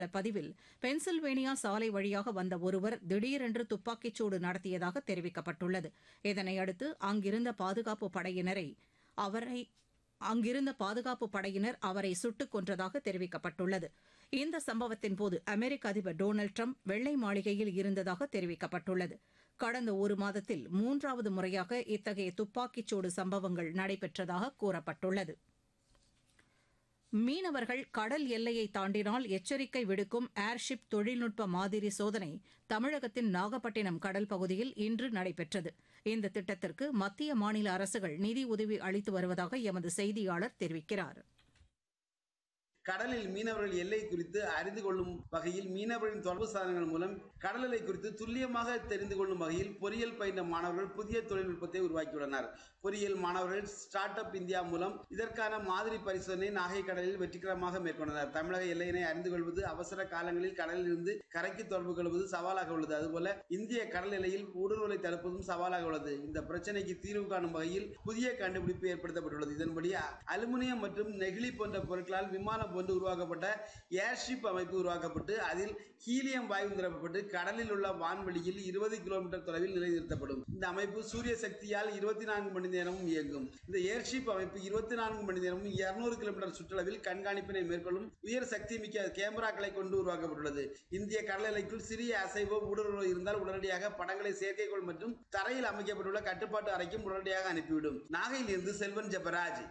பதிவில் பென்சில்வேனியா சாலை வழியாக வந்த ஒருவர் திடீரென்று துப்பாக்கிச்சூடு நடத்தியதாக தெரிவிக்கப்பட்டுள்ளது இதனையடுத்து அங்கிருந்த பாதுகாப்பு படையினரை அவரை அங்கிருந்த பாதுகாப்பு படையினர் அவரை சுட்டுக் கொன்றதாக தெரிவிக்கப்பட்டுள்ளது இந்த சம்பவத்தின்போது அமெரிக்க அதிபர் டொனால்டு ட்ரம்ப் வெள்ளை மாளிகையில் இருந்ததாக தெரிவிக்கப்பட்டுள்ளது கடந்த ஒரு மாதத்தில் மூன்றாவது முறையாக இத்தகைய துப்பாக்கிச்சூடு சம்பவங்கள் நடைபெற்றதாக கூறப்பட்டுள்ளது மீனவர்கள் கடல் எல்லையை தாண்டினால் எச்சரிக்கை விடுக்கும் ஏர்ஷிப் தொழில்நுட்ப மாதிரி சோதனை தமிழகத்தின் நாகப்பட்டினம் கடல் பகுதியில் இன்று நடைபெற்றது இந்த திட்டத்திற்கு மத்திய மாநில அரசுகள் நிதி உதவி அளித்து வருவதாக எமது செய்தியாளர் தெரிவிக்கிறார் கடலில் மீனவர்கள் எல்லை குறித்து அறிந்து கொள்ளும் வகையில் மீனவர்களின் தொடர்பு சாதனங்கள் மூலம் கடல் எல்லை குறித்து துல்லியமாக தெரிந்து கொள்ளும் வகையில் பொறியியல் பயின்ற மாணவர்கள் புதிய தொழில்நுட்பத்தை உருவாக்கியுள்ளனர் பொறியியல் மாணவர்கள் ஸ்டார்ட் அப் இந்தியா மூலம் இதற்கான மாதிரி பரிசோதனை நாகை கடலில் வெற்றிகரமாக மேற்கொண்டனர் தமிழக எல்லையினை அறிந்து கொள்வது அவசர காலங்களில் கடலில் இருந்து கரைக்கு தொடர்பு கொள்வது சவாலாக உள்ளது அதுபோல இந்திய கடல் எல்லையில் ஊடுருவலை தடுப்பதும் சவாலாக உள்ளது இந்த பிரச்சனைக்கு தீர்வு காணும் வகையில் புதிய கண்டுபிடிப்பு ஏற்படுத்தப்பட்டுள்ளது இதன்படி அலுமினியம் மற்றும் நெகிழி போன்ற பொருட்களால் விமான போன்று உருவாக்கப்பட்ட ஏர்ஷிப் அமைப்பு உருவாக்கப்பட்டு அதில் ஹீலியம் வாயு நிரப்பப்பட்டு கடலில் உள்ள வான்வெளியில் இருபது கிலோமீட்டர் தொலைவில் நிலைநிறுத்தப்படும் இந்த அமைப்பு சூரிய சக்தியால் இருபத்தி நான்கு மணி நேரமும் இயங்கும் இந்த ஏர்ஷிப் அமைப்பு இருபத்தி நான்கு மணி நேரமும் இருநூறு கிலோமீட்டர் சுற்றளவில் கண்காணிப்பினை மேற்கொள்ளும் உயர் சக்தி மிக்க கேமராக்களை கொண்டு உருவாக்கப்பட்டுள்ளது இந்திய கடல் எல்லைக்குள் சிறிய அசைவோ ஊடுருவோ இருந்தால் உடனடியாக படங்களை செயற்கைக்கோள் மற்றும் தரையில் அமைக்கப்பட்டுள்ள கட்டுப்பாட்டு அறைக்கும் உடனடியாக அனுப்பிவிடும் நாகையில் இருந்து செல்வன் ஜெபராஜ்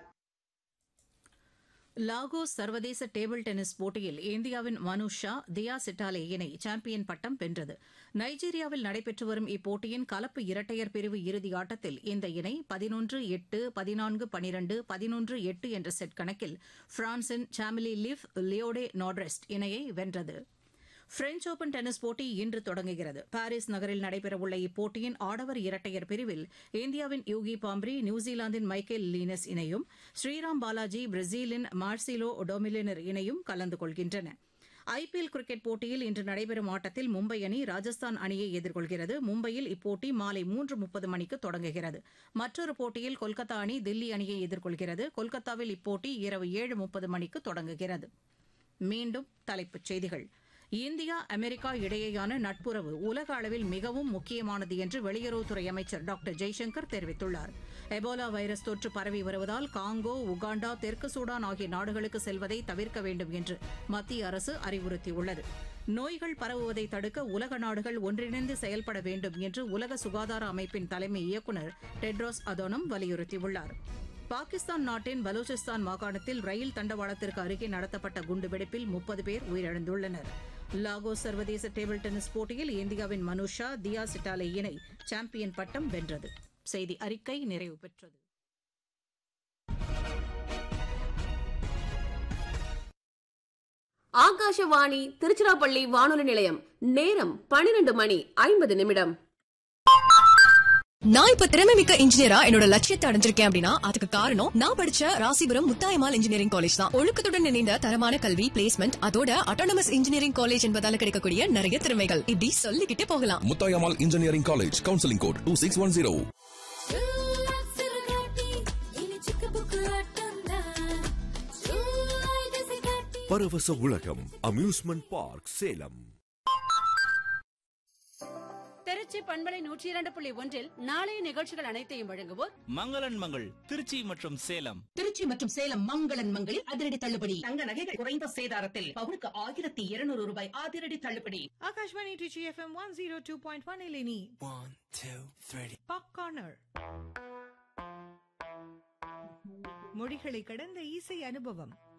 லாகோஸ் சர்வதேச டேபிள் டென்னிஸ் போட்டியில் இந்தியாவின் மனு ஷா தியா சிட்டாலே இணை சாம்பியன் பட்டம் வென்றது நைஜீரியாவில் நடைபெற்று வரும் இப்போட்டியின் கலப்பு இரட்டையர் பிரிவு இறுதி ஆட்டத்தில் இந்த இணை பதினொன்று எட்டு பதினான்கு பனிரண்டு பதினொன்று எட்டு என்ற செட் கணக்கில் பிரான்சின் சாமிலி லிவ் லியோடே நாட்ரெஸ்ட் இணையை வென்றது பிரெஞ்ச் ஓபன் டென்னிஸ் போட்டி இன்று தொடங்குகிறது பாரிஸ் நகரில் நடைபெறவுள்ள இப்போட்டியின் ஆடவர் இரட்டையர் பிரிவில் இந்தியாவின் யூகி பாம்ப்ரி நியூசிலாந்தின் மைக்கேல் லீனஸ் இணையும் ஸ்ரீராம் பாலாஜி பிரேசிலின் மார்சிலோ டொமிலினர் இணையும் கலந்து கொள்கின்றன ஐபிஎல் கிரிக்கெட் போட்டியில் இன்று நடைபெறும் ஆட்டத்தில் மும்பை அணி ராஜஸ்தான் அணியை எதிர்கொள்கிறது மும்பையில் இப்போட்டி மாலை மூன்று முப்பது மணிக்கு தொடங்குகிறது மற்றொரு போட்டியில் கொல்கத்தா அணி தில்லி அணியை எதிர்கொள்கிறது கொல்கத்தாவில் இப்போட்டி இரவு ஏழு முப்பது மணிக்கு தொடங்குகிறது மீண்டும் தலைப்புச் செய்திகள் இந்தியா அமெரிக்கா இடையேயான நட்புறவு உலக அளவில் மிகவும் முக்கியமானது என்று வெளியுறவுத்துறை அமைச்சர் டாக்டர் ஜெய்சங்கர் தெரிவித்துள்ளார் எபோலா வைரஸ் தொற்று பரவி வருவதால் காங்கோ உகாண்டா தெற்கு சூடான் ஆகிய நாடுகளுக்கு செல்வதை தவிர்க்க வேண்டும் என்று மத்திய அரசு அறிவுறுத்தியுள்ளது நோய்கள் பரவுவதை தடுக்க உலக நாடுகள் ஒன்றிணைந்து செயல்பட வேண்டும் என்று உலக சுகாதார அமைப்பின் தலைமை இயக்குநர் டெட்ரோஸ் அதோனம் வலியுறுத்தியுள்ளார் பாகிஸ்தான் நாட்டின் பலூச்சிஸ்தான் மாகாணத்தில் ரயில் தண்டவாளத்திற்கு அருகே நடத்தப்பட்ட குண்டுவெடிப்பில் முப்பது பேர் உயிரிழந்துள்ளனர் லாகோஸ் சர்வதேச டேபிள் டென்னிஸ் போட்டியில் இந்தியாவின் மனுஷா தியா சிட்டாலே இணை சாம்பியன் பட்டம் வென்றது செய்தி அறிக்கை நிறைவு பெற்றது ஆகாஷவாணி திருச்சிராப்பள்ளி வானொலி நிலையம் நேரம் பனிரெண்டு மணி ஐம்பது நிமிடம் நான் இப்ப திறமை மிக்க இன்ஜினியரா என்னோட லட்சியத்தை அடைஞ்சிருக்கேன் அப்படின்னா அதுக்கு காரணம் நான் படிச்ச ராசிபுரம் முத்தாயமால் இன்ஜினியரிங் காலேஜ் தான் ஒழுக்கத்துடன் இணைந்த தரமான கல்வி பிளேஸ்மெண்ட் அதோட அட்டானமஸ் இன்ஜினியரிங் காலேஜ் என்பதால கிடைக்கக்கூடிய நிறைய திறமைகள் இப்படி சொல்லிக்கிட்டே போகலாம் Muthayammal engineering college counselling code two six one zero பரவச உலகம் அம்யூஸ்மெண்ட் பார்க் சேலம் திருச்சி பண்பலை நூற்றி இரண்டு புள்ளி ஒன்றில் நாளைய நிகழ்ச்சிகள் அனைத்தையும் வழங்குவோர் மங்களன் மங்கள் திருச்சி மற்றும் சேலம் திருச்சி மற்றும் சேலம் மங்களன் மங்களில் அதிரடி தள்ளுபடி தங்க நகைகள் குறைந்த சேதாரத்தில் பவுனுக்கு ஆயிரத்தி இருநூறு ரூபாய் அதிரடி தள்ளுபடி Akashvani Trichy FM one zero two point one ಇಲ್ಲಿ ನೀ பாப் கார்னர் மொழிகளை கடந்த இசை அனுபவம்